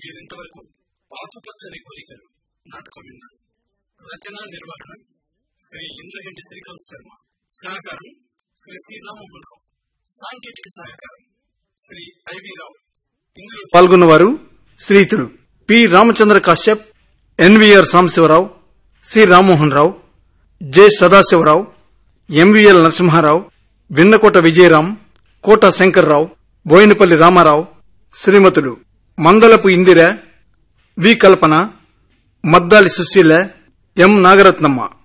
మీరింతవరకు ఆకుపచ్చని కోరికలు నాటకం విన్నారు రచన నిర్వహణ శ్రీ ఇంద్రగంటి శ్రీకాంత్ శర్మ సహకారం శ్రీ సి రామ్మోహన్ రావు సాంకేతిక సహకారం శ్రీ ఐవి రావు ఇందులో పాల్గొన్నవారు శ్రీతులు P Ramachandra Kashyap NVR Sambasivarao C Rammohan Rao J Sadasivarao MVL Narasimharao Vinnakota Vijayaram Kota Shankarrao Boinapalli Ramarao శ్రీమతులు మందలపు ఇందిర వి కల్పన మద్దాలి సుశీల ఎం నాగరత్నమ్మ